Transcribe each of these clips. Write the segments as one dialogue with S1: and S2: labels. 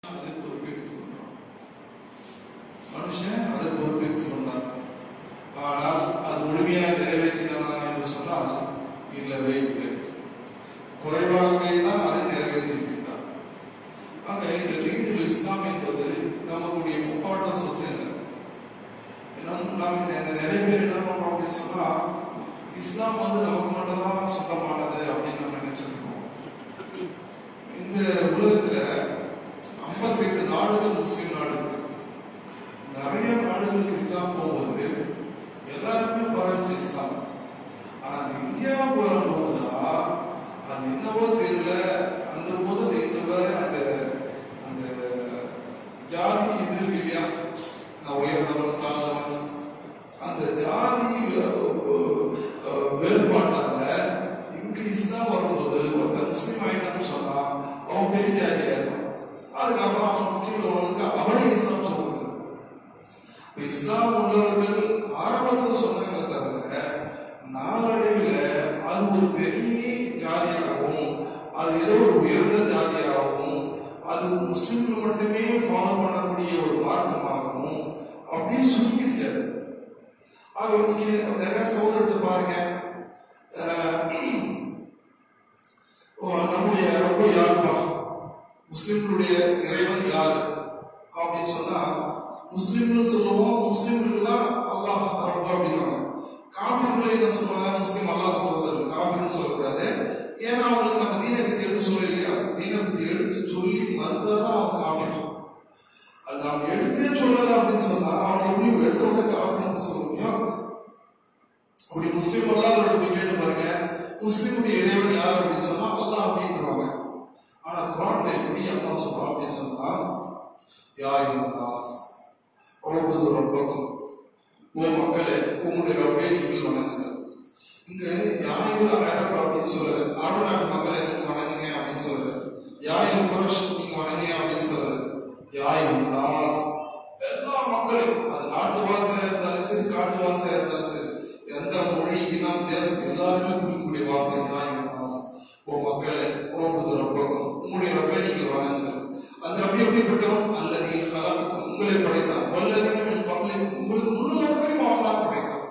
S1: அதை பொறுப்பேற்றுக் கொண்டான் மனுஷன் அதை பொறுப்பேற்றுக் கொண்டான் ஆனால் அது முழுமையாக நிறைவேற்றினானா என்று சொன்னால் இல்லவே இல்லை குறைவாகவே தான் அதை நிறைவேற்றியிருக்கின்றார் ஆக இந்த தீனுல் இஸ்லாம் என்பது நம்மளுடைய முப்பாட்ட சொத்து இல்லை நம் நாம் இந்த நிறைய பேர் என்ன பண்றோம் அப்படின்னு சொன்னா இஸ்லாம் வந்து நமக்கு மட்டும்தான் சொந்தமானது அப்படின்னு நம்ம நினைச்சிட்டு இருக்கோம் இந்த உலகத்துல ஐம்பத்தெட்டு நாடுகள் முஸ்லிம் நாடு இருக்கு நிறைய நாடுகளுக்கு இஸ்லாம் போகும்போது எல்லாருமே பரவச்சு இஸ்லாம் ஆனா அந்த இந்தியாவுக்கு வரும்போதுதான் அது என்னவோ தெரியல அந்த முதல் இன்று வரை அந்த அந்த ஜாதி இது இருக்கு இல்லையா நான் உயர்ந்தவன் தாழ்ந்தவன் அந்த ஜாதி அஹ், அஹ், வேறுபாட்டால இங்க இஸ்லாம் வரும்போது ஒருத்தர் முஸ்லீம் ஆயிட்டான்னு சொன்னா அவன் பெரிய ஜாதியா இருப்பான் அதுக்கப்புறம் அவனுக்கு கீழே உள்ளவனுக்கு அவனே இஸ்லாம் சொல்றது இப்ப இஸ்லாம் உள்ளவர்கள் ஆரம்பத்துல சொன்னாங்க தவிர நாளடைவில் அது ஒரு பெரிய ஜாதியாகவும் அது ஏதோ ஒரு உயர்ந்த ஜாதியாகவும் அது முஸ்லிம்கள் மட்டுமே ஃபாலோ பண்ணக்கூடிய ஒரு மார்க்கமாகவும் அப்படியே சுருக்கிடுச்சு அது. ஆக இன்னைக்கு நிறைய சகோதரர்கள் பாருங்க அஹ், ஓ, நம்முடைய ரொம்ப யாருப்பா முஸ்லிம்களுடைய இறைவன் யார் அப்படின்னு சொன்னா முஸ்லிம்கள் சொல்லுவோம் முஸ்லிம்களுக்கு தான் அல்லாஹ் ரப்பு அப்படின்னாங்க காபிர்களை என்ன சொல்லுவாங்க முஸ்லிம் அல்லாஹ் சகோதரர் காபிர்னு சொல்லக்கூடாது ஏன்னா அவங்களுக்கு நம்ம தீன பத்தி எடுத்து சொல்ல இல்லையா தீன பத்தி எடுத்து சொல்லி மறுத்தாதான் அவன் காபிர் அது நாம் எடுத்தே சொல்லல அப்படின்னு சொன்னா அவனை எப்படி எடுத்த விட்ட காபிர்னு சொல்ல முடியும் அப்படி முஸ்லிம் அல்லாதவர்கிட்ட போய் கேட்டு பாருங்க முஸ்லிமுடைய இறைவன் யார் அப்படின்னு சொன்னா அல்லாஹ் அப்படின்றாங்க ஆனா குரான்ல எப்படி அல்லாஹ் சொல்றான் அப்படின்னு சொன்னா யா நாஸ் உழப்பது ரப்பக்கும் ஓ மக்களே உங்களுடைய ரப்பை நீங்கள் வணங்குங்கள் இங்க யாயுல் அரபு அப்படின்னு சொல்லல அரபு நாட்டு மக்களை எனக்கு வணங்குங்க அப்படின்னு சொல்லல யாயுல் குரஷ் நீங்க வணங்குங்க அப்படின்னு சொல்லல யாயுல் நாஸ் எல்லா மக்களும் அது நாட்டு வாசியா இருந்தாலும் சரி காட்டு வாசியா இருந்தாலும் சரி எந்த மொழி இனம் தேசம் எல்லாருமே குறிக்கக்கூடிய வார்த்தை யாயுல் நாஸ் ஓ மக்களே உழப்பது ரப்பக்கும் உங்களுடைய ரப்பை நீங்கள் வணங்குங்கள் அந்த ரப்பி எப்படிப்பட்டவன் அல்லது கலப்புக்கும் உங்களை படைத்தான் வல்லதினம் பங்களிக்கும் உங்களுக்கு முன்னுள்ளவர்களையும் அவன் தான் படைத்தான்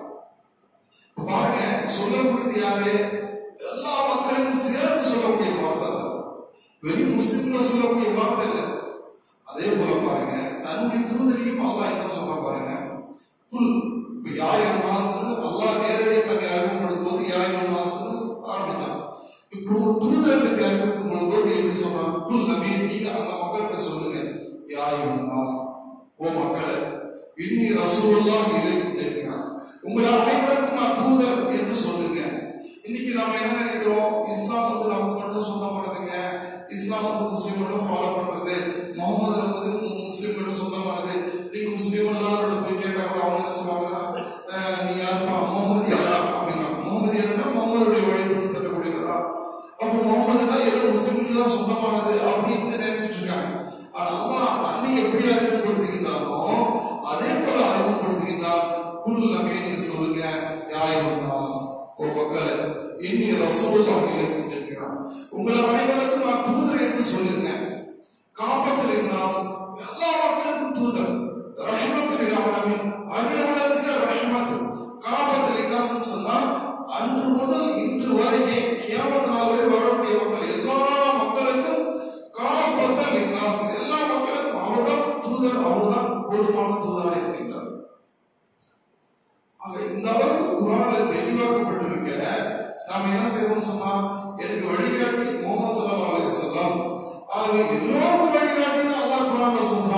S1: இப்ப பாருங்க சொல்லக்கூடியது யாரு எல்லா மக்களையும் சேர்த்து சொல்லக்கூடிய வார்த்தை தான் வெறும் முஸ்லிம்ல சொல்லக்கூடிய வார்த்தை இல்லை அதே போல பாருங்க தன்னுடைய தூதரையும் அல்லாஹ் என்ன சொல்ற பாருங்க புல் இப்ப யாயிரம் மாசம் அல்லாஹ் நேரடியாக தன்னை அறிமுகப்படுத்தும் போது யாயிரம் மாசம் ஆரம்பிச்சான் இப்போ ஒரு தூதருக்கு அறிமுகப்படுத்தும் போது எப்படி சொல்றான் புல் நபி நீங்க அந்த மக்கள்கிட்ட சொல்லுங்க யாயிரம் மாசம் ஓ மக்களே இன்னி ரசூலுல்லா இலைக்கும் ஜெமியா உங்களை அனைவருக்கும் நான் தூதர் என்று சொல்லுங்க இன்னைக்கு நாம என்ன நினைக்கிறோம் இஸ்லாம் வந்து நமக்கு மட்டும் சொந்தமானதுங்க இஸ்லாம் வந்து முஸ்லீம் மட்டும் ஃபாலோ பண்றது முகமது வந்து முஸ்லீம் மட்டும் சொந்தமானது நீங்க முஸ்லீம் எல்லாரோட போய் கேட்டா கூட அவங்க என்ன சொல்லுவாங்கன்னா அஹ், நீ யாருப்பா முகமது யாரா அப்படின்னா முகமது யாருன்னா முகமதுடைய வழி பின்பற்றக்கூடியவரா அப்போ முகமதுனா ஏதோ முஸ்லீம்களுக்கு தான் சொந்தமானது அப்படின்னு நினைச்சிட்டு இருக்காங்க ஆனா அல்லாஹ் தன்னை எப்படி அறிமுகப்படுத்துகின்றானோ அதே போல அறிமுகப்படுத்துகின்றார் குல் நபியை நீங்க சொல்லுங்க யாயும் நாஸ் ஓ மக்களே இன்னி ரசூலுல்லாஹி இலைக்கும் ஜமீஆ உங்களை அனைவருக்கும் நான் தூதர் என்று சொல்லுங்க காஃபத்துல் நாஸ் எல்லா மக்களுக்கும் தூதர் ரஹ்மத்துல் ஆலமீன் அகிலத்துக்கு ரஹ்மத் காஃபத்துல் நாஸ் சொன்னா அன்று முதல் இன்று வரையே கியாமத் நாள் வரை வரக்கூடிய மக்கள் எல்லா மக்களுக்கும் காஃபத்துல் நாஸ் எல்லா மக்களுக்கும் அவர்தான் தூதர் அவர்தான் போதுமான தூதராக இருக்கின்றார் ஆக இந்த அளவுக்கு குரான்ல தெளிவாக்கப்பட்டிருக்க நாம என்ன செய்வோம்னு சொன்னா எனக்கு வழிகாட்டி முகமது ஸல்லல்லாஹு அலைஹி வஸல்லம் ஆக எல்லோருக்கும் வழிகாட்டின்னு அல்லாஹ் குரான்ல சொல்றான்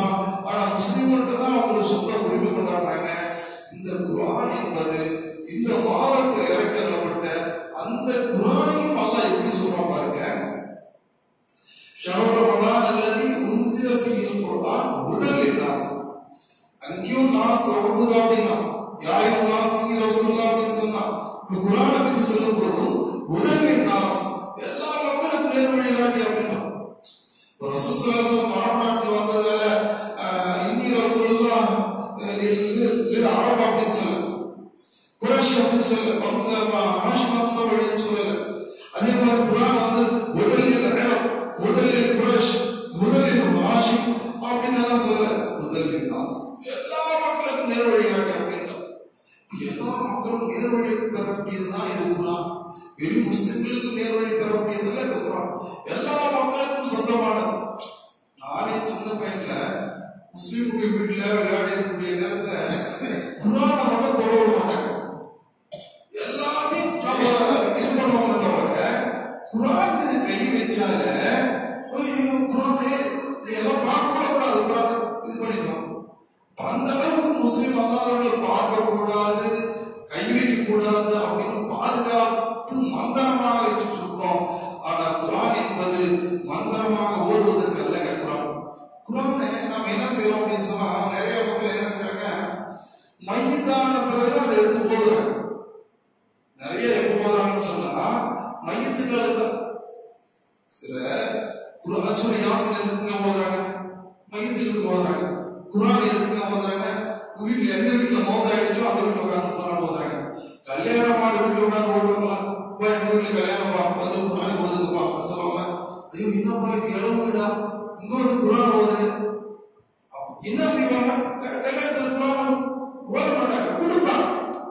S1: வெறும் முஸ்லிம்களுக்கு நேர்வழி பெறக்கூடியதல்ல இந்த குரான் எல்லா மக்களுக்கும் சொந்தமானது நானே சின்ன பையன்ல முஸ்லீமுடைய வீட்டுல விளையாடி இருக்கக்கூடிய நேரத்துல குரானை மட்டும் தொடர மாட்டாங்க எல்லாத்தையும் நம்ம இது பண்ணுவோமே தவிர குரான் மீது கை வச்சால ஐயோ குரானே நீ எல்லாம் பார்க்க கூட கூடாது குரான் இது பண்ணிக்கலாம் அந்த அளவுக்கு முஸ்லீம் அல்லாதவர்களை பார்க்க கூடாது கை வைக்க கூடாது அப்படின்னு பாதுகாத்து மந்திரமாக வச்சுட்டு இருக்கிறோம் ஆனா குரான் என்பது மந்திரமாக ஓதுவதற்கு அல்லங்க குரான் குரானை நாம என்ன செய்யறோம் அப்படின்னு சொன்னா நிறைய மக்கள் என்ன செய்றாங்க மையத்தான பிறகுதான் அதை எடுத்து போடுறாங்க நிறைய எப்போ போடுறாங்கன்னு சொன்னா மையத்துக்களை தான் சில குரான் சூரிய யாசன் எதுக்குங்க போடுறாங்க மையத்துக்கு போடுறாங்க குரான் எதுக்குங்க போடுறாங்க வீட்டுல எந்த வீட்டுல மௌத்த ஆயிடுச்சோ அந்த வீட்டுல உட்கார்ந்து குரான் போடுறாங்க கல்யாணம் ஆன வீட்டுல உட்கார்ந்து போடுவாங்களா போய் எங்க வீட்டுல கல்யாணம் பா வந்து குரான் ஓதுக்குப்பா சொல்லுவாங்க ஐயோ என்னப்பா இது இளவு வீடா இங்க வந்து குரான் ஓதுறேன் என்ன செய்வாங்க க- கல்யாணத்துல குரான் ஓத மாட்டாங்க கொடுப்பாங்க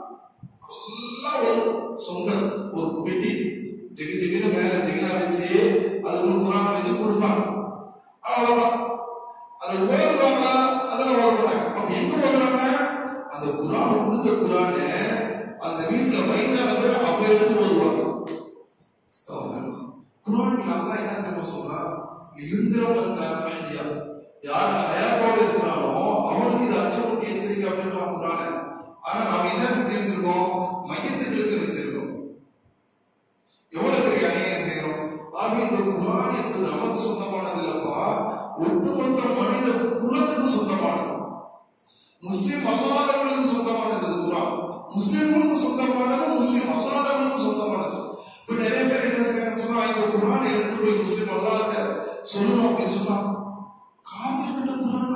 S1: நல்லா ஒரு சொந்த ஒரு பெட்டி ஜெகி ஜெகின மேல ஜெகினா வச்சு அதுக்குள்ள குரான் வச்சு கொடுப்பாங்க அவ்வளவுதான் அது ஓதுவாங்களா அதெல்லாம் ஓத மாட்டாங்க அப்ப எங்க ஓதுறாங்க அந்த குரான் கொடுத்த குரானு அந்த வீட்டுல மைதானத்துல அப்ப எடுத்து ஓதுவாங்க அஸ்தக்ஃபிருல்லாஹ். குரான்ல அல்லாஹ் என்ன தெரியுமா சொல்றான் லியுந்திரமன் காரஹியா யார் ஹயாத்தோட இருக்கிறானோ அவனுக்கு இது அச்சமுக்கு எச்சரிக்கை அப்படின்றான் குரான ஆனா நாம என்ன செஞ்சு வச்சிருக்கோம் மையத்துகளுக்கு வச்சிருக்கோம் எவ்வளவு பெரிய அநியாயம் செய்யறோம் ஆக இந்த குரான் என்பது நமக்கு சொந்தமானது இல்லப்பா ஒட்டுமொத்த மனித குலத்துக்கு சொந்தமானது முஸ்லிம் அல்லாதவர்களுக்கு சொந்தமானது இது குரான் முஸ்லிம்களுக்கு சொந்தமானது முஸ்லிம் அல்லாதவர்களுக்கு சொந்தமானது இப்ப நிறைய பேர் என்ன செய்யறாங்கன்னு சொன்னா இந்த குரானை எடுத்து போய் முஸ்லிம் அல்லாத சொல்லணும் அப்படின்னு சொன்னா காதல் கிட்ட Khurana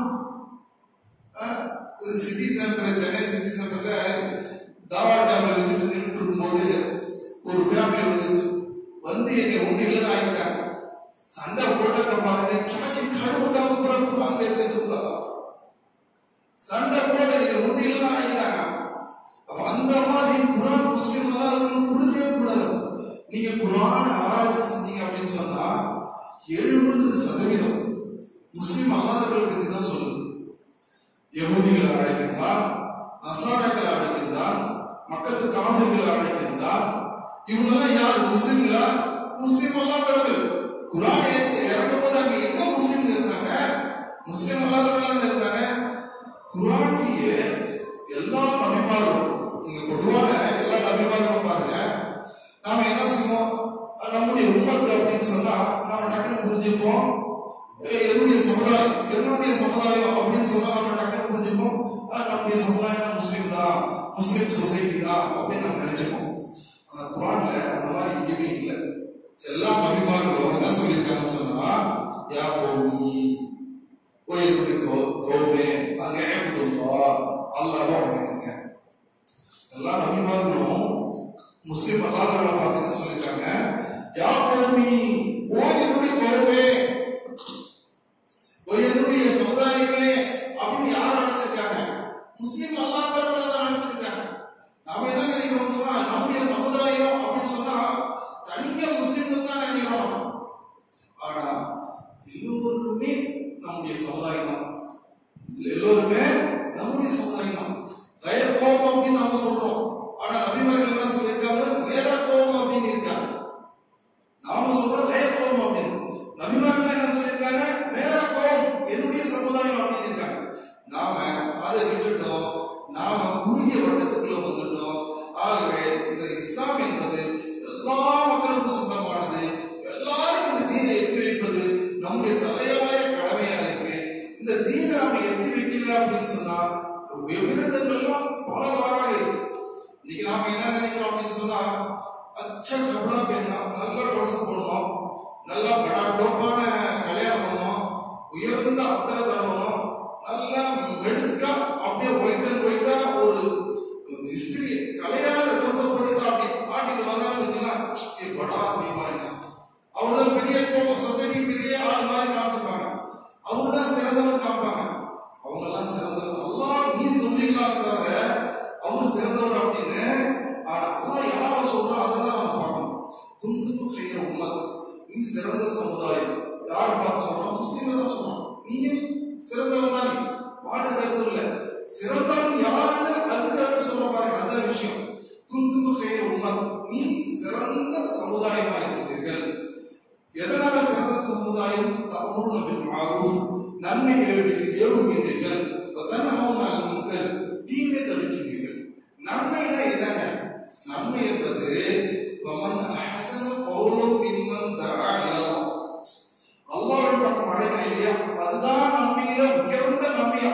S1: city centre Chennai city சென்டர்ல தாவா டேம்ல வச்சுட்டு நின்று இருக்கும்போது ஒரு ஃபேமிலி வந்துச்சு வந்து என்னை ஒண்ணு இல்லைன்னு ஆகிட்டாங்க சண்டை போட்டாங்க பாருங்க கிளச்சி கழுவு தான் குரான் குரான் எடுத்து சண்டை போட என்னை ஒண்ணு இல்லைன்னு ஆகிட்டாங்க அப்ப அந்த மாதிரி குரான் முஸ்லீம் அல்லாதவங்களுக்கு கொடுக்கவே கூடாது நீங்க குரான் ஆராய்ச்சி செஞ்சீங்க அப்படின்னு சொன்னா எழுபது சதவீதம் முஸ்லீம் அல்லாதவர்களுக்கு இதுதான் சொல்லுது யகுதிகள் அழைக்கின்றார் நசாரர்கள் அழைக்கின்றார் மக்கத்து காவிர்கள் அழைக்கின்றார் இவங்கெல்லாம் யார் முஸ்லிம்களா முஸ்லிம் அல்லாதவர்கள் குரானை இறக்கும் போது அங்க எங்க முஸ்லிம் இருந்தாங்க முஸ்லிம் அல்லாதவர்களாக இருந்தாங்க குரானிலேயே எல்லா நபிமார்களும் நீங்க பொதுவான எல்லா நபிமார்களும் பாருங்க நாம என்ன செய்வோம் நம்முடைய உம்மத்து அப்படின்னு சொன்னா நாம டக்குனு புரிஞ்சுப்போம் ஏய், என்னுடைய சமுதாயம் என்னுடைய சமுதாயம் அப்படின்னு சொன்னா நம்ம டக்குனு புரிஞ்சுப்போம் ஆ, நம்முடைய சமுதாயம் முஸ்லீம் தான் முஸ்லீம் சொசைட்டி தான் அப்படின்னு நம்ம நினைச்சுப்போம் ஆனா குரான்ல அந்த மாதிரி எங்கேயுமே இல்லை எல்லா நபிமார்களும் என்ன சொல்லியிருக்காங்கன்னு சொன்னா யா கோமி ஓ என்னுடைய கோ- கௌமே அங்க ஏற்படுத்துவா அல்லாஹ் வணங்குங்க எல்லா நபிமார்களும் முஸ்லிம் அல்லாதவர்களை பார்த்து என்ன சொல்லியிருக்காங்க யா கோமி ஓ என்னுடைய கௌமே ஓ என்னுடைய சமுதாயமே அப்படின்னு யார் அழைச்சிருக்காங்க முஸ்லிம் அல்லாதவர்களை தான் அழைச்சிருக்காங்க நாம என்ன நினைக்கிறோம் சொன்னா நம்முடைய சமுதாயம் அப்படின்னு சொன்னா தனியா முஸ்லிம்கள் தான் நினைக்கிறோம் நம்ம. ஆனா எல்லோருமே நம்முடைய சமுதாயம் தான் எல்லோருமே நம்முடைய சமுதாயம் தான் கயர் கோபம் அப்படின்னு நாம சொல்றோம் ஆனா நபிமார்கள் என்ன சொல்லியிருக்காங்க வேற கோபம் அப்படின்னு இருக்காங்க நாம சொல்றோம் கயர் கோபம் அப்படின்னு நபிமார்கள் என்ன சொல்லியிருக்காங்க வேற கோபம் என்னுடைய சமுதாயம் அப்படின்னு இருக்காங்க நாம அதை விட்டுட்டோம் நாம குறுகிய வட்டத்துக்குள்ள வந்துட்டோம் ஆகவே இந்த இஸ்லாம் என்பது எல்லா மக்களுக்கும் சொந்தமானது எல்லாருக்கும் இந்த தீனை எத்தி வைப்பது நம்முடைய தலையாய கடமையா இருக்கு இந்த தீனை நாம எத்தி வைக்கல அப்படின்னு சொன்னா விருதங்கள்லாம் பலவாறாக இருக்கு இன்னைக்கு நாம என்ன நினைக்கிறோம் அப்படின்னு சொன்னா அச்ச கபடா பேர்னா நல்ல ட்ரெஸ் போடணும் நல்லா படா டோப்பான கல்யாணம் பண்ணணும் உயர்ந்த அத்தனை தடவணும் நல்லா மெடுக்கா அப்படியே ஒயிட் அண்ட் ஒயிட்டா ஒரு இஸ்திரி கலையாத ட்ரெஸ் போட்டுட்டு அப்படி ஆட்டிட்டு வந்தான்னு வச்சுக்கலாம் ஏ படா அப்படிப்பா என்ன அவர் தான் பெரிய சொசைட்டி பெரிய ஆள் மாதிரி காமிச்சுப்பாங்க அவங்க தான் சிறந்தவங்க காமிப்பாங்க அவங்க எல்லாம் சிறந்தவர் அல்லாஹ் நீ சொன்னீங்களான்னு தவிர அவர் சிறந்தவர் அப்படின்னு ஆனா அல்லாஹ் யார சொல்றோம் அதை தான் நம்ம பார்க்கணும் குந்தும் ஹைர உம்மத் நீ சிறந்த சமுதாயம் யாரை பார்த்து சொல்றான் முஸ்லீம் தான் சொல்றான் நீயும் சிறந்தவன் தானே மாட்டு கருத்து இல்ல சிறந்தவன் யாருன்னு அதுக்கு அடுத்து சொல்ற பாருங்க அதான் விஷயம் குந்தும் ஹைர உம்மத் நீ சிறந்த சமுதாயமா இருக்கிறீர்கள் எதனால சிறந்த சமுதாயம் தமுன பில் மாரூஃப் நன்மை ஏவி- ஏவுகின்றீர்கள் தனஹவுன அனில் முன்கர் தீமை தடுக்கின்றீர்கள் நன்மைனா என்னங்க நன்மை என்பது வமன் அஹஸன கௌலம் மிம்மன் தஆ இலல்லாஹ் அல்லாஹ்வின் பக்கம் அழைக்கிறேன் இல்லையா அதுதான் நன்மையில உயர்ந்த நன்மையா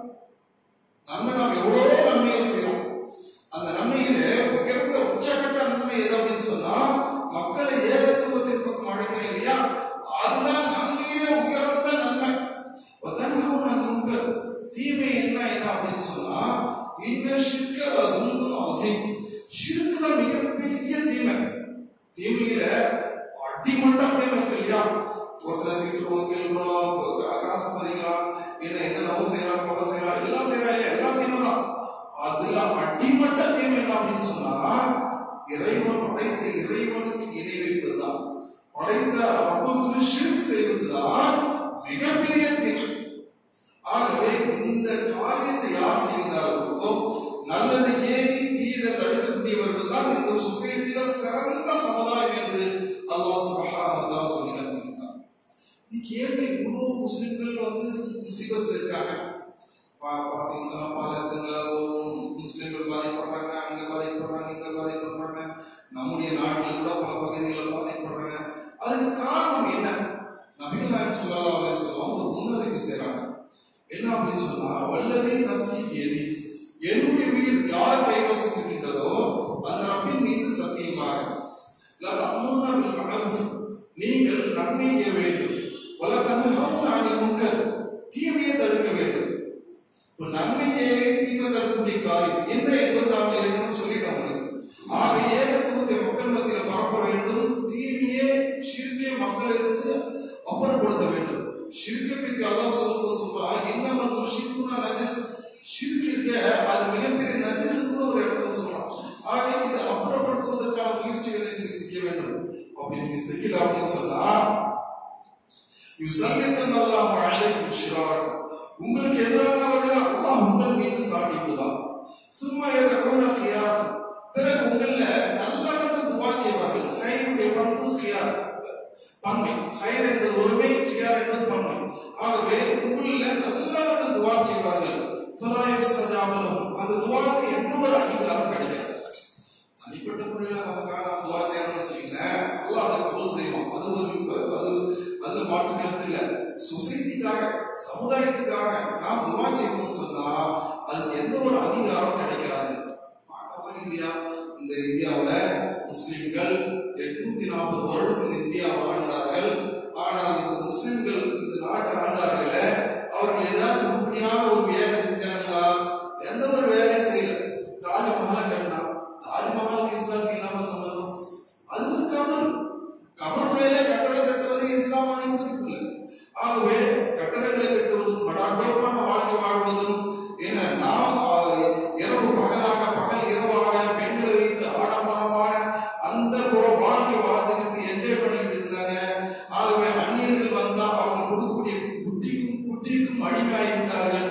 S1: நன்மை நாம் எவ்வளவு நன்மைகள் செய்யறோம் அந்த நன்மையிலே உயர்ந்த உச்சகட்ட நன்மை எது அப்படின்னு சொன்னா மக்களை ஏகத்துவத்தின் பக்கம் அழைக்கிறேன் இல்லையா அதுதான் நன்மையிலே உயர்ந்த நன்மை வதனஹுன அனில் முன்கர் தீமை என்ன என்ன அப்படின்னு சொன்னா இன்ன ஷிர்க ரசுல்லுன் அஸீம் ஷிர்க் தான் மிகப்பெரிய தீமை தீமையில அடிமட்ட தீமை இருக்கு இல்லையா ஒருத்தரை திட்டுறோம் கிள்றோம் காசு பறிக்கிறான் என்ன என்னென்னவோ செய்யறான் கொலை செய்யறான் எல்லாம் செய்யறான் இல்லையா எல்லாம் தீமை தான் அதுல அடிமட்ட தீமை என்ன அப்படின்னு சொன்னா இறைவன் படைத்த இறைவனுக்கு இணை வைப்பதுதான் படைத்த ரப்புக்கு ஷிர்க் செய்வதுதான் மிகப்பெரிய தீமை ஆகவே இந்த காரியத்தை யார் செய்கிறார்களோ நல்லது ஏவி தீயதை தடுக்கக்கூடியவர்கள் தான் இந்த சொசைட்டில சிறந்த சமுதாயம் என்று அல்லாஹ் சுப்ஹானஹு வ தஆலா சொல்லி காட்டுகிறார் இன்னைக்கு ஏங்க இவ்வளோ முஸ்லிம்கள் வந்து முசீபத்தில் இருக்காங்க பா- பார்த்தீங்கன்னு சொன்னா பாலஸ்தீன்ல ஒரு முஸ்லிம்கள் பாதிப்படுறாங்க அங்க பாதிப்படுறாங்க இங்க பாதிப்படுறாங்க நம்முடைய நாட்டில் கூட பல பகுதிகளில் பாதிப்படுறாங்க அதுக்கு காரணம் என்ன நபிகள் நாயகம் ஸல்லல்லாஹு அலைஹி வஸல்லம் ஒரு முன்னறிவு செய்றாங்க என்ன அப்படின்னு சொன்னா வல்லதை நப்சி ஏதி என்னுடைய உயிர் யார் கைவசிக்கின்றதோ அந்த ரப்பின் மீது சத்தியமாக லா தஅமுன பில் மஅரூஃப் நீங்கள் நன்மை செய்ய வேண்டும் வல தன்ஹவுன அனில் முன்கர் தீமையை தடுக்க வேண்டும் இப்போ நன்மையை தீமை தடுக்கக்கூடிய காரியம் என்ன என்பது நாங்கள் ஏற்கனவே சொல்லிட்டோம் உங்களுக்கு ஆக ஏகத்துவத்தை மக்கள் மத்தியில் பரப்ப வேண்டும் தீமையே ஷிர்கை மக்களிலிருந்து அப்புறப்படுத்த வேண்டும் ஷிர்கை பற்றி அல்லாஹ் சொல்லும்போது சொல்றான் இன்னமல் முஷிக்குனா நஜஸ் ஷிர்க் இருக்க அது மிகப்பெரிய நஜஸ்னு ஒரு இடத்துல சொல்றான் ஆக இதை அப்புறப்படுத்துவதற்கான முயற்சிகளை நீங்க செய்ய வேண்டும் அப்படி நீங்க செய்யல அப்படின்னு சொன்னா யுசல்லித்தன் அல்லாஹ் அலைக்கும் ஷிரார் உங்களுக்கு எதிரானவர்களை அல்லாஹ் உங்கள் மீது சாட்டி விடுவார் சும்மா எதற்கூட கியார் பிறகு உங்கள நல்லவர்கள் துவா செய்வார்கள் ஹைருடைய பண்பு கியார் பன்மை ஹைர் என்பது ஒருமை கியார் என்பது பன்மை ஆகவே உங்களில் நல்லவர்கள் துவா செய்வார்கள் ஃபலாயுஸ் சஜாபலம் அந்த துவாக்கு எந்த ஒரு அங்கீகாரம் கிடைக்காது தனிப்பட்ட முறையில் நமக்காக துவா செய்யணும்னு வச்சுக்கங்களேன் அல்லாஹ் அதை கபூல் செய்வோம் அது ஒரு அது அதுல மாற்று கருத்து இல்ல சொசைட்டிக்காக சமுதாயத்துக்காக நாம் துவா செய்யணும்னு சொன்னா அதுக்கு எந்த ஒரு அங்கீகாரம் கிடைக்காது பார்க்காம இல்லையா இந்த இந்தியாவுல முஸ்லிம்கள் எட்நூத்தி நாற்பது வருடம் இந்த இந்தியாவை ஆண்டார்கள் ஆனால் இந்த முஸ்லிம்கள் இந்த நாட்டை ஆண்டார்களே அவர்கள் ஏதாச்சும் உருப்படியான ஒரு வேலை செஞ்சானுங்களா எந்த ஒரு வேலையும் செய்யல தாஜ்மஹாலை கட்டினா தாஜ்மஹாலுக்கு இஸ்லாத்துக்கு என்ன சம்பந்தம் அது ஒரு கபர் கபர் மேலே கட்டடம் கட்டுவது இஸ்லாம் அனுமதிக்கவில்லை ஆகவே கட்டடங்களை கட்டுவதும் படாடோப்பான வாழ்க்கை வாழ்வதும் என நாம் ஆஹ், இரவு பகலாக பகல் இரவாக பெண்களை வைத்து ஆடம்பரமான அந்த ஒரு வாழ்க்கை வாழ்ந்துகிட்டு என்ஜாய் பண்ணிக்கிட்டு இருந்தாங்க ஆகவே அந்நியர்கள் வந்தா அவங்க கொடுக்கக்கூடிய குட்டிக்கும் குட்டிக்கும் அடிமையாகிவிட்டார்கள்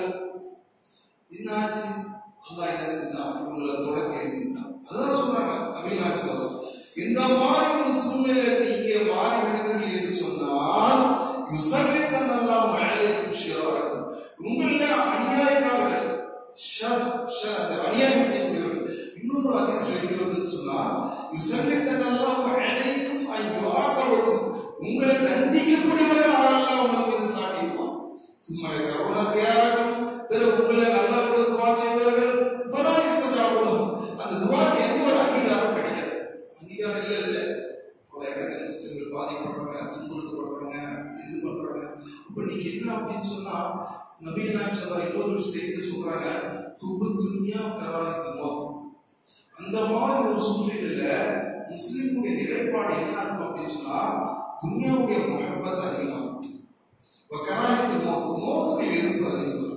S1: என்னாச்சு அல்லாஹ் என்ன செஞ்சான் இவங்களை தொடர்த்தி எறிஞ்சிட்டான் அதான் சொல்றாங்க நபிகள் விசுவாசம் இந்த மாதிரி ஒரு சூழ்நிலை நீங்க மாறி விடுவீர்கள் என்று சொன்னால் யுசல்லித்தன் அல்லாஹ் அலைக்கும் ஷிராரக்கும் உங்கள அநியாயக்காரர்கள் ஷர் ஷர் அந்த அநியாயம் செய்யக்கூடியவர்கள் இன்னொரு அதிசயம் இருக்கிறதுன்னு சொன்னா யுசல்லித்தன் அல்லாஹ் அலைக்கும் ஐயோ ஆக்கவக்கும் உங்களை தண்டிக்கக்கூடியவர்கள் அல்லாஹ் உங்கள் மீது சாட்டிடுவான் சும்மா கருணா கியாரக்கும் பிறகு உங்களை நல்லவர்கள் துவா செய்வார்கள் ஃபலாய் சஜாபுலும் அந்த துவாக்கு எந்த ஒரு அங்கீகாரம் கிடைக்காது அங்கீகாரம் இல்ல இல்ல பல இடங்கள் முஸ்லிம்கள் பாதிக்கப்படுறாங்க துன்புறுத்தப்படுறாங்க இது பண்றாங்க அப்ப நீங்க என்ன அப்படின்னு சொன்னா நபீல் நாயம் சல்லா இன்னொரு செய்தி சொல்றாங்க துபு துன்யா கராயத்து மௌத் அந்த மாதிரி ஒரு சூழ்நிலையில முஸ்லிமுடைய நிலைப்பாடு என்ன இருக்கும் அப்படின்னு சொன்னா துன்யாவுடைய முகப்பத் அதிகமாகும் கராயத்து மௌத் மௌத்துடைய வெறுப்பு அதிகமாகும்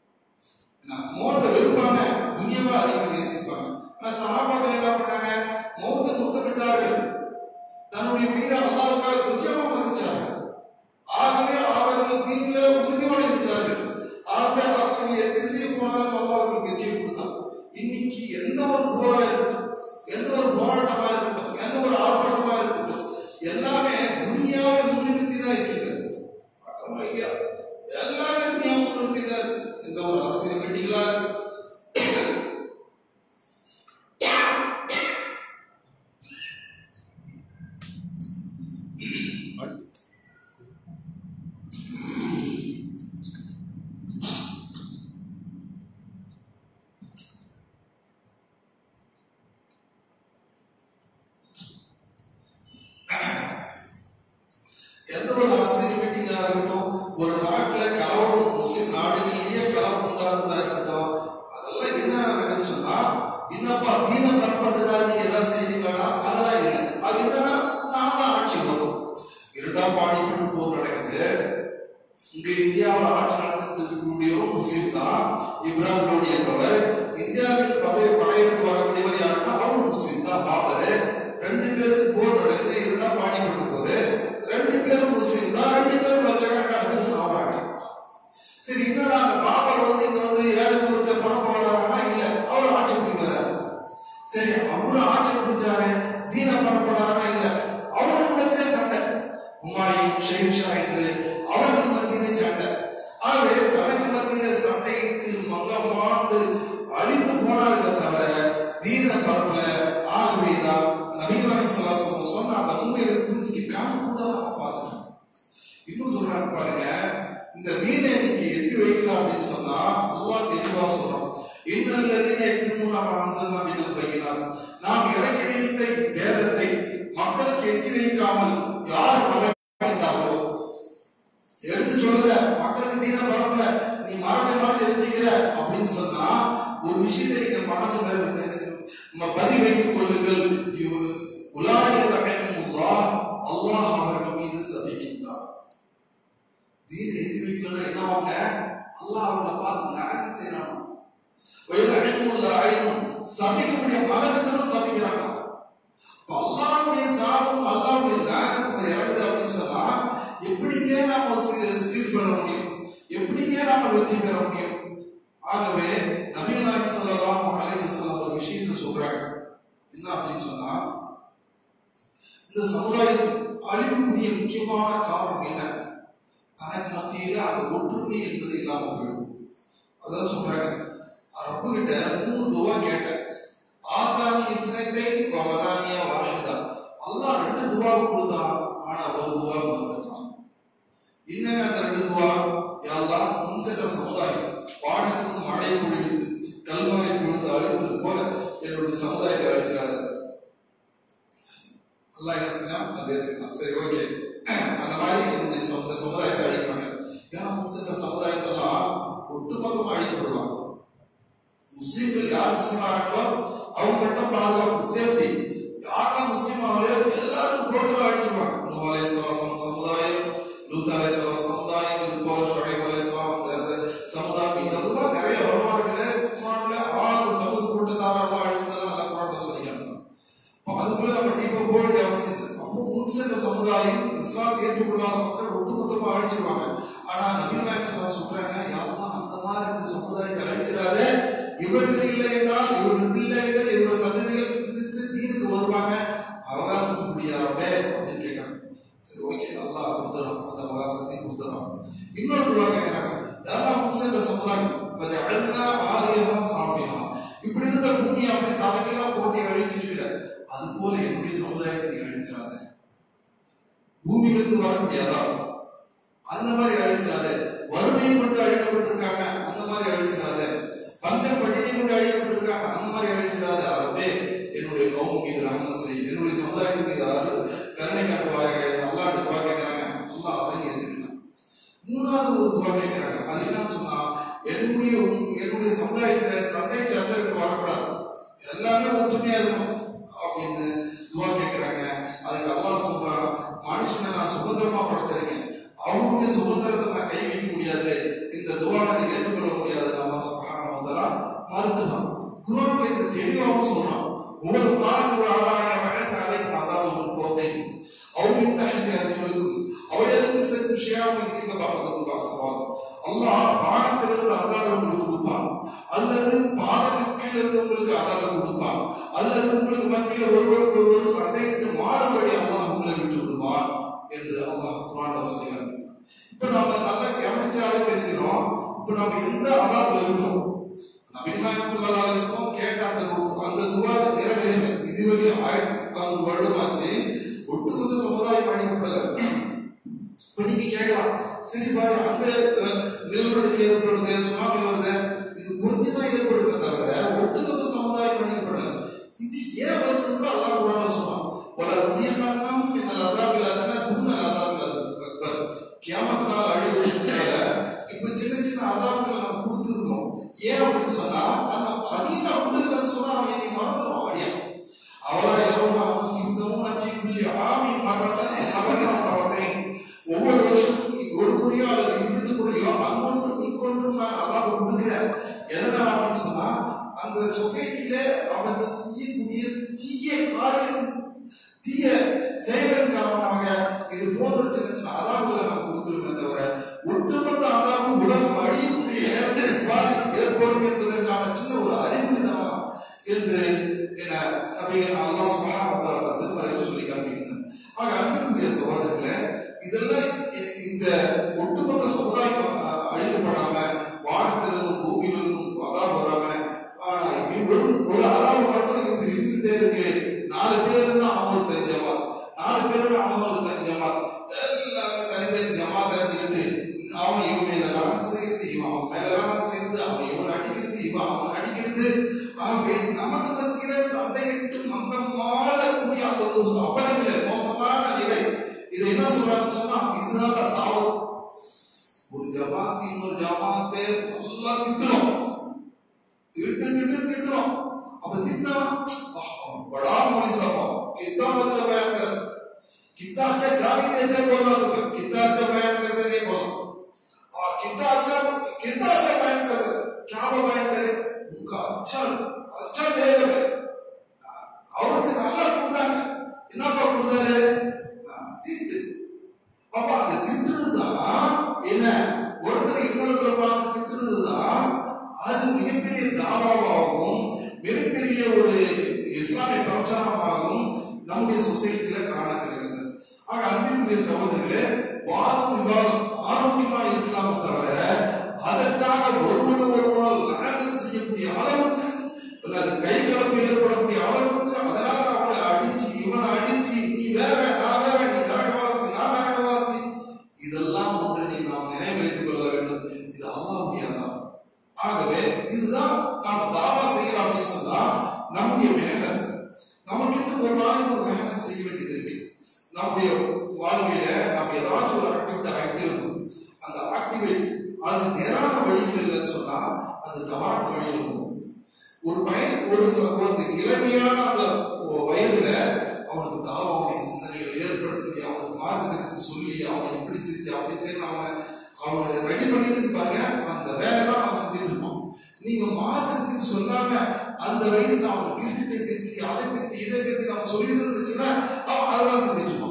S1: என்ன, மௌத்தை வெறுப்பாங்க துனியாவை அதிகமாக நேசிப்பாங்க ஆனா சஹாபாக்கள் என்ன பண்ணாங்க மௌத்தை முத்தமிட்டார்கள் ஆட்சி நடத்திட்டு இருக்கக்கூடியவர் முஸ்லீம் தான் இப்ராஹிம் லோடி என்பவர் இந்தியாவில் படை படையெடுத்து வரக்கூடியவர் யாருன்னா அவர் முஸ்லீம் தான் பாபர் ரெண்டு பேரும் போர் நடக்குது இரண்டாம் பாடிப்பட்டு போரு ரெண்டு பேரும் முஸ்லீம் தான் ரெண்டு பேரும் லட்சக்கணக்கான பேர் சாப்பிடுறாங்க சரி என்னடா அந்த பாபர் வந்து இங்க வந்து ஏழை கொடுத்த பணம் வராங்கன்னா இல்ல அவர் ஆட்சி பிடிக்கிறார் சரி அவரு ஆட்சி பிடிச்சாரு தீன பரப்படாரா இல்ல அவர்கள் மத்தியிலே சண்டை உமாயின் ஷெய்ஷா என்று அவர்கள் மத்தியிலே சண்டை ஆகவே தனக்கு மத்தியிலே சண்டையிட்டு மங்கமாண்டு அழிந்து போனார்களே தவிர தீன பரப்பல ஆகவேதான் நவீன சலாசம் சொன்ன அந்த உண்மையை புரிஞ்சுக்காம கூட நம்ம பார்த்துட்டோம் இன்னும் சொல்றாங்க பாருங்க இந்த தீனை நீங்க எத்தி வைக்கலாம் அப்படின்னு சொன்னா அல்லாஹ் தெளிவா சொல்றோம் இன்னல்லதீன யக்துமூன மா அன்ஸல்னா மினல் பையினாத் நாம் இறக்கி வைத்த வேதத்தை மக்களுக்கு எத்தி வைக்காமல் யார் மறைந்தார்களோ எடுத்து சொல்லல மக்களுக்கு தீன பரப்பல நீ மறைச்சு மறைச்சு வச்சுக்கிற அப்படின்னு சொன்னா ஒரு விஷயத்தை நீங்க மனசுல ம- பதிவு வைத்துக் கொள்ளுங்கள் யு- உலாயிக ரஹிமஹுல்லாஹ் அல்லாஹ் அவர்கள் மீது சபிக்கின்றார் தீன ஏத்தி வைக்கலன்னா என்னவாங்க அல்லாஹ் அவங்களை பார்த்து லானத் செய்யறானா வயலஹிமுல்ல ஐனும் சபிக்கக்கூடிய மலக்குகளும் சபிக்கிறாங்க அப்ப அல்லாஹ்வுடைய சாபம் அல்லாஹ்வுடைய லானத்துல இறங்குது அப்படின்னு சொன்னா எப்படிங்க நாம சீ- சீர் பெற முடியும் எப்படிங்க நாம வெற்றி பெற முடியும் ஆகவே நபிகள் நாயகம் ஸல்லல்லாஹு அலைஹி வஸல்லம் ஒரு விஷயத்தை சொல்றாங்க என்ன அப்படின்னு சொன்னா இந்த சமுதாயத்தின் அழிவுக்குரிய முக்கியமான காரணம் என்ன தனக்கு மத்தியில அந்த ஒற்றுமை என்பது இல்லாம போயிடும் அதான் சொல்றாங்க ரப்பு கிட்ட மூணு துவா கேட்டேன் ஆத்தானி இஸ்னத்தை வமனானியா வாஹிதா அல்லாஹ் ரெண்டு துவா கொடுத்தான் ஆனா ஒரு துவா மறந்துட்டான் என்னங்க அந்த ரெண்டு துவா யாரெல்லாம் முன் சென்ற சமுதாயம் வானத்துக்கு மழை பொழிவித்து கல்மாரி பொழுது அழித்தது போல என்னுடைய சமுதாயத்தை அழிச்சிடாத அல்லாஹ் என்ன செஞ்சா அது ஏத்துக்கலாம் சரி ஓகே அந்த மாதிரி என்னுடைய சொந்த சமுதாயத்தை அழிக்க மாட்டேன் ஏன்னா முன் சென்ற சமுதாயங்கள்லாம் ஒட்டுமொத்தமா அழிக்கப்படுவாங்க முஸ்லீம்கள் யார் முஸ்லீம் ஆகிறாங்களோ அவங்க மட்டும் பாதுகாப்பு சேஃப்டி யாரெல்லாம் முஸ்லீம் ஆகலையோ எல்லாரும் டோட்டலா அழிச்சிருவாங்க நூ அலைஹிஸ்ஸலாம் சமுதாயம் லூத் அலைஹிஸ்ஸலாம் சமுதாயம் இது போல ஷுஐப் அலைஹிஸ்ஸலாம் அந்த சமுதாயம் இதெல்லாம் நிறைய வருமானங்களே குர்ஆன்ல ஆறு சமூக கூட்டத்தாரெல்லாம் அழிச்சதெல்லாம் அல்ல குர்ஆன்ல சொல்லிக்கிறாங்க அப்ப அதுக்குள்ள நம்ம டீப்பா போக வேண்டிய அவசியம் இல்லை அப்போ முன் சென்ற சமுதாயம் இஸ்லாத்தை ஏற்றுக்கொள்ளாத மக்கள் ஒட்டுமொத்தமா அழிச்சிருவாங்க ஆனா நவீன சொல்றாங்க யாரெல்லாம் அந்த மாதிரி இந்த சமுதாயத்தை அழிச்சிடாத இவர்கள் இல்லை என்றால் இவர்கள் பிள்ளைகள் இவர்கள் சந்ததிகள் சிந்தித்து தீனுக்கு வருவாங்க அவகாசத்துக்குடியாரே அப்படின்னு கேட்காங்க சரி ஓகே அல்லாஹ் கொடுத்துறோம் அந்த அவகாசத்தையும் கொடுத்துறோம் இன்னொரு துவா கேட்கிறாங்க யாரெல்லாம் முன் சென்ற சமுதாயம் ஃபஜஅல்னா ஆலியஹா சாஃபிஹா இப்படி இருந்த பூமியை அப்படியே தலைக்கெல்லாம் போட்டி அழிச்சிருக்கிற அது போல என்னுடைய சமுதாயத்தை நீ அழிச்சிடாத பூமியிலிருந்து வரக்கூடிய அதான் அந்த மாதிரி அழிச்சிடாத வறுமை கொண்டு அழிக்கப்பட்டிருக்காங்க அந்த மாதிரி அழிச்சிடாத பஞ்சம் பட்டினி கொண்டு அழிக்கப்பட்டிருக்காங்க அந்த மாதிரி அழிச்சிடாத அரபே என்னுடைய கௌம் மீது ரஹமத் செய் என்னுடைய சமுதாயத்தின் மீது அருள் கருணை காட்டுவாயாக அல்லாஹ் துவா கேட்கிறாங்க அல்லாஹ் அதை ஏத்துக்கிட்டான் மூணாவது ஒரு துவா கேட்கிறாங்க அது என்னன்னு சொன்னா என்னுடைய என்னுடைய சமுதாயத்துல சண்டை சச்சரவுக்கு வரக்கூடாது எல்லாமே ஒற்றுமையா இருக்கும் அப்படின்னு துவா கேட்கிறாங்க அதுக்கு அல்லாஹ் சொல்றான் மனுஷனை நான் சுதந்திரமா படைச்சிருக்கேன் அவங்களுடைய சுதந்திரத்தை நான் கை வைக்க முடியாது இந்த துவாவை நீ ஏற்றுக்கொள்ள முடியாது அல்லாஹ் சுப்ஹானஹு வ தஆலா மறுத்துட்டான் குர்ஆன்ல இந்த தெளிவாகவும் சொல்றான் உங்கள் தாக்கு ஆளாய வழக்க அலைக்கும் அதாவது போதைக்கும் அவர்கள் தகுதி அறிஞர்களுக்கும் அவர்களுக்கு சென்று ஷியாமல் நீங்க பார்ப்பதற்கு ஆசீர்வாதம் அல்லாஹ் வானத்திலிருந்து அதாவை உங்களுக்கு கொடுப்பான் அல்லது பாதத்தின் கீழ் இருந்து உங்களுக்கு அதாவை கொடுப்பான் அல்லது உங்களுக்கு மத்தியில் ஒருவருக்கு ஒருவர் சண்டையிட்டு மாறுபடி அல்லாஹ் உங்களை விட்டு விடுவான் என்று அல்லாஹ் குரான்ல சொல்லுகிறாங்க இப்ப நம்ம நல்லா கவனிச்சாலே தெரிஞ்சிடும் இப்ப நம்ம எந்த அதாப்புல இருக்கிறோம் நபிநாயகம் ஸல்லல்லாஹு அலைஹி வஸல்லம் கேட்ட அந்த து- அந்த துவா நிறைவேறல இதுவரையும் ஆயிரத்தி நானூறு வருடம் ஆச்சு ஒட்டுமொத்த சமுதாயம் அழிக்கப்படல இப்ப நீங்க கேட்கலாம் சரி பாய் அங்க அஹ், நிலநடுக்கம் ஏற்படுது சுனாமி வருது இது கொஞ்சம் தான் ஏற்படுமே தவிர ஒட்டுமொத்த சமுதாயம் அழிக்கப்படல இது ஏன் வருதுன்னு கூட அல்லாஹ் குர்ஆன்ல சொல்றான் வல உதியகன்னம் மினல் அதாபில் அதனா தூணல் அதாபில் அக்பர் கியாமத் நாள் அழிவுனால இப்ப சின்ன சின்ன அதாபுகளை நம்ம கொடுத்துருக்கோம் ஏன் அப்படின்னு சொன்னா அந்த அதீன உண்டுகள்னு சொன்னா அவன் நீ மறந்துடும் அடியா அவளா இரவுனா அவன் யுத்தமும் நஃபி குல்லி ஆமி மரத்தனை அவர்கள் மரத்தை ஒவ்வொரு வருஷமும் ஒரு முறையோ அல்லது இரண்டு முறையோ அங்க ஜமாத்தே நல்லா திட்டணும் திட்டு திட்டு திட்டணும் அப்ப திட்டினா बड़ा मोली साहब कितना अच्छा बयान कर कितना अच्छा गाली देते बोला तो कितना अच्छा बयान करते नहीं बोला और कितना अच्छा कितना अच्छा बयान करते क्या वो बयान करे उनका अच्छा अच्छा दे दे அவருக்கு நல்லா கொடுத்தாங்க என்னப்பா கொடுத்தாரு திட்டு அப்ப அந்த திட்டுறதுதான் என்ன ஒருத்தர் இன்னொருத்தரை பார்த்து திட்டுறதுதான் அது மிகப்பெரிய தாவாவாகவும் மிகப்பெரிய ஒரு இஸ்லாமிய பிரச்சாரமாகவும் நம்முடைய சொசைட்டில காண கிடைக்கிறது ஆக அன்பிற்குரிய சகோதரர்களே வாதம் விவாதம் ஆரோக்கியமா இருக்கலாமே தவிர அதற்காக ஒருவன ஒருவனால் லாண்டல் செய்யக்கூடிய அளவுக்கு அல்லது கை கலப்பு ஏற்படக்கூடிய அளவுக்கு அதனால அவனை அடிச்சு இவனை அடிச்சு நீ வேற நான் வேற நீ நரகவாசி நான் நரகவாசி இதெல்லாம் ஒன்றை நாம் நினைவு வைத்துக் கொள்ள வேண்டும் இது அல்லாவுடைய தான் ஆகவே இதுதான் நாம் தாவா செய்யலாம் அப்படின்னு சொன்னா நம்முடைய மேகத் நமக்கு ஒரு நாளைக்கு ஒரு மேகத் செய்ய வேண்டியது இருக்கு நம்முடைய வாழ்க்கையில நம்ம ஏதாச்சும் ஒரு ஆக்டிவிட்டி ஆகிட்டே இருக்கும் அந்த ஆக்டிவிட்டி அது நேரான வழியில் இல்லைன்னு சொன்னா அது தவறான வழியில் போகும் ஒரு பையன் ஒரு ச- ஒரு இளமையான அந்த வயதுல அவனுக்கு தாவாவுடைய சிந்தனைகளை ஏற்படுத்தி அவனுக்கு மார்க்கத்தை சொல்லி அவனை இப்படி செஞ்சு அப்படி செய்யணும் அவனை அவனை ரெடி பண்ணிட்டு பாருங்க அந்த வேலை தான் அவன் செஞ்சுட்டு இருப்பான் நீங்க மார்க்கத்துக்கு சொல்லாம அந்த வயசுல அவன் கிரிக்கெட்டை பத்தி அதை பத்தி இதை பத்தி நம்ம சொல்லிட்டு இருந்துச்சுன்னா அவன் அதெல்லாம் செஞ்சுட்டு இருப்பான்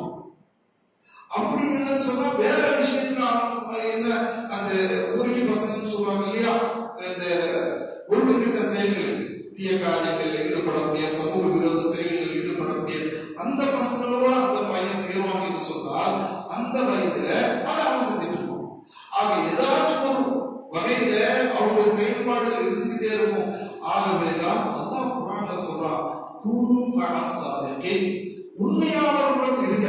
S1: அப்படி இல்லைன்னு சொன்னா வேற விஷயத்துல அவன் என்ன அந்த பொறுக்கி பசங்கன்னு சொல்லுவாங்க இல்லையா இந்த ஒழுங்குகிட்ட செயல்கள் தீய காரியங்களில் ஈடுபடக்கூடிய சமூக விரோத செயல்களில் ஈடுபடக்கூடிய அந்த பசங்களோட அந்த பையன் சேருவான் என்று சொன்னால் அந்த வயதுல அதை அவன் செஞ்சுட்டு இருப்பான் ஆக ஏதாச்சும் ஒரு வகையில அவங்களுடைய செயல்பாடுகள் இருந்துகிட்டே இருக்கும் ஆகவேதான் அல்லாஹ் குரான்ல சொல்றான் கூனு மனசாதகே உண்மையாளர்களுடன் இருங்க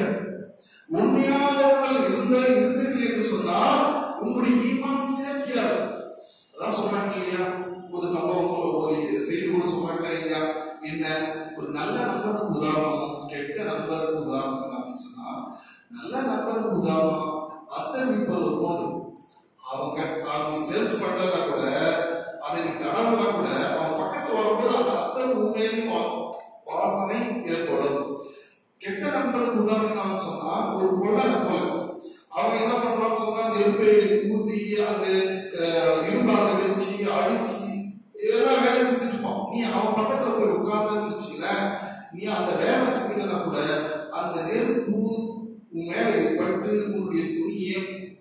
S1: உண்மையாளர்கள் இருந்த இருந்தீர்கள் என்று சொன்னால் உங்களுடைய ஈமான் சேஃப்டியா இருக்கும் அதான் சொல்றாங்க இல்லையா ஒரு சம்பவம் ஒரு செய்தி கூட சொல்றாங்களா இல்லையா என்ன ஒரு நல்ல நண்பனுக்கு உதாரணம் கெட்ட நண்பருக்கு உதாரணம் அப்படின்னு சொன்னா நல்ல நண்பருக்கு உதாரணம் அத்தை நிற்பது போன்று அவங்க அவங்க சேல்ஸ் பண்ணலன்னா கூட அதை நீ தடவுனா கூட அவன் பக்கத்துல வரும்போது அந்த அத்தை உண்மையிலேயும் வா- வாசனை ஏற்படும் கெட்ட நண்பனுக்கு உதாரணம் நான் சொன்னா ஒரு கொள்ளனை போல அவன் என்ன பண்றான்னு சொன்னா நெருப்பை ஊதி அந்த அஹ், இரும்பால வச்சு அடிச்சு இதெல்லாம் வேலை செஞ்சுட்டு இருப்பான் நீ அவன் பக்கத்துல போய் உட்கார்ந்து வச்சுக்கல நீ அந்த வேலை செஞ்சீங்கன்னா கூட அந்த நெருப்பு உன் மேல பட்டு உன்னுடைய துணியை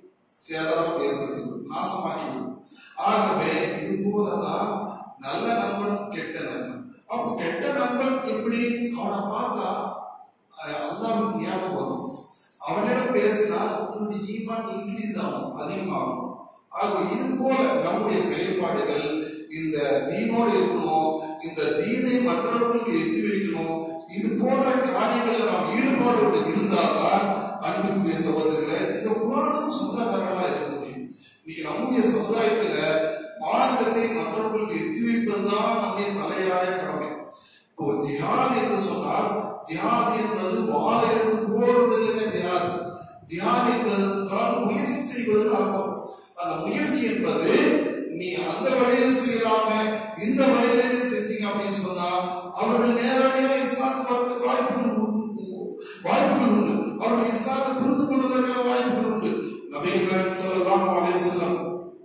S1: சேதாரம் ஏற்படுத்திவிடும் நாசமாக்கிவிடும் ஆகவே இது போலதான் நல்ல நண்பன் கெட்ட நண்பன் அப்போ கெட்ட நண்பன் எப்படி அவனை பார்த்தா அஹ், அல்லாஹ் ஞாபகம் வரும் அவனிடம் பேசினா உன்னுடைய ஈமான் இன்க்ரீஸ் ஆகும் அதிகமாகும் ஆக இது போல நம்முடைய செயல்பாடுகள் இந்த தீனோடு இருக்கணும் இந்த தீனை மற்றவர்களுக்கு எத்தி வைக்கணும் இது போன்ற காரியங்களில் நாம் ஈடுபாடோடு இருந்தால்தான் அன்பிற்குரிய சகோதரர்களே இந்த குரானுக்கு சொந்தக்காரர்களா இருக்க முடியும் இன்னைக்கு நம்முடைய சமுதாயத்துல மார்க்கத்தை மற்றவர்களுக்கு எத்தி வைப்பதுதான் நம்முடைய தலையாய கடமை இப்போ ஜிஹாத் என்று சொன்னால் ஜிஹாத் என்பது வாழை எடுத்து போறது இல்லைங்க ஜிஹாத் ஜிஹாத் என்பது என்றால் முயற்சி செய்வது அர்த்தம் அந்த முயற்சி என்பது நீ அந்த வழியில செய்யலாம இந்த வழியில நீ செஞ்சீங்க அப்படின்னு சொன்னா அவர்கள் நேரடியா இஸ்லாத்துக்கு வரதுக்கு வாய்ப்புகள் உண்டு வாய்ப்புகள் உண்டு அவர்கள் இஸ்லாத்தை புரிந்து கொள்வதற்கான வாய்ப்புகள் உண்டு நபிகள் ஸல்லல்லாஹு அலைஹி வஸல்லம்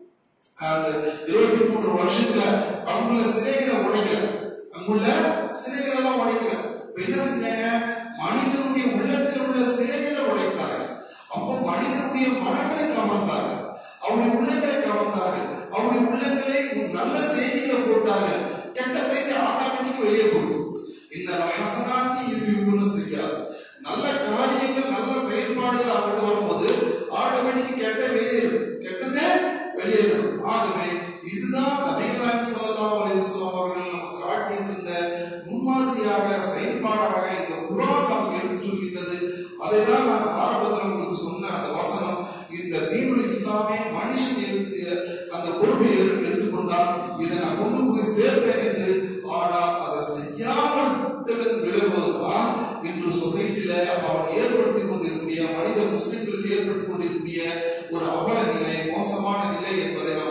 S1: அந்த இருபத்தி மூன்று வருஷத்துல அவங்கள சிலைகளை உடைக்கல அங்குள்ள சிலைகள் எல்லாம் உடைக்கல இப்ப என்ன செஞ்சாங்க மனிதனுடைய உள்ளத்தில் உள்ள சிலைகளை உடைத்தார்கள் அப்போ மனிதனுடைய மனங்களை கவர்ந்தார்கள் அவருடைய உள்ளங்களை கவர்ந்தார்கள் அவருடைய உள்ளங்களை நல்ல செய்திகளை போட்டார்கள் கெட்ட செய்தி ஆட்டோமேட்டிக் வெளியே போயிடும் இந்த ஹசனாத்தி இது யுகுன செய்யாது நல்ல காரியங்கள் நல்ல செயல்பாடுகள் அவர்கிட்ட வரும்போது ஆட்டோமேட்டிக் கெட்ட வெளியேறும் கெட்டதே வெளியேறும் ஆகவே இதுதான் நபிகளாயம் ஸல்லல்லாஹு அலைஹி வஸல்லம் அவர்கள் நமக்கு காட்டி தந்த முன்மாதிரியாக செயல்பாடாக இந்த குர்ஆன் நமக்கு எடுத்து சொல்கின்றது அதை தான் நான் ஆரம்பத்தில் உங்களுக்கு சொன்ன அந்த வசனம் இந்த தீனுல் இஸ்லாமே மனுஷன் எடுத்து அந்த பொறுப்பை எடு- எடுத்துக்கொண்டால் இதை நான் கொண்டு போய் சேர்ப்பேன் என்று ஆனால் அதை செய்யாமல் விட்டதன் விளைவுதான் இன்று சொசைட்டில அவன் ஏற்படுத்திக் கொண்டிருக்கூடிய மனித முஸ்லிம்களுக்கு ஏற்பட்டுக் கொண்டிருக்கூடிய ஒரு அவல நிலை மோசமான நிலை என்பதை நாம்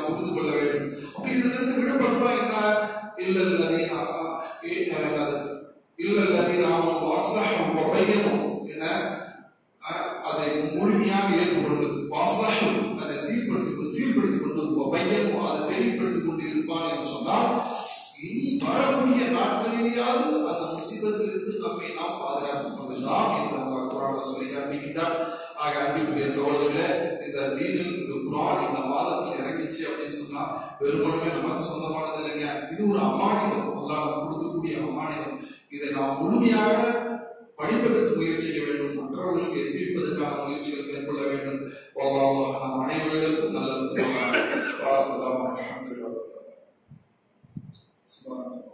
S1: வெளிப்படுத்திக் கொண்டு இருப்பான் என்று சொன்னால் இனி வரக்கூடிய நாட்களிலேயாவது அந்த முசீபத்திலிருந்து நம்மை நாம் பாதுகாத்துக் கொள்ளலாம் என்று அல்லாஹ் குரான சொல்லி காண்பிக்கின்றார் ஆக அன்பிற்குரிய சகோதரர்களே இந்த தீனில் இந்த குரான் இந்த மாதத்தில் இறங்கிச்சு அப்படின்னு சொன்னா வெறுமனமே நமக்கு சொந்தமானது இல்லைங்க இது ஒரு அமானிதம் அல்லாஹ் நமக்கு கொடுக்கக்கூடிய அமானிதம் இதை நாம் முழுமையாக படிப்பதற்கு முயற்சி செய்ய வேண்டும் மற்றவர்களுக்கு எத்திரிப்பதற்கான முயற்சிகள் மேற்கொள்ள வேண்டும் அல்லாஹ் நம் அனைவர்களுக்கும் நல்லது சுபஹானல்லாஹ்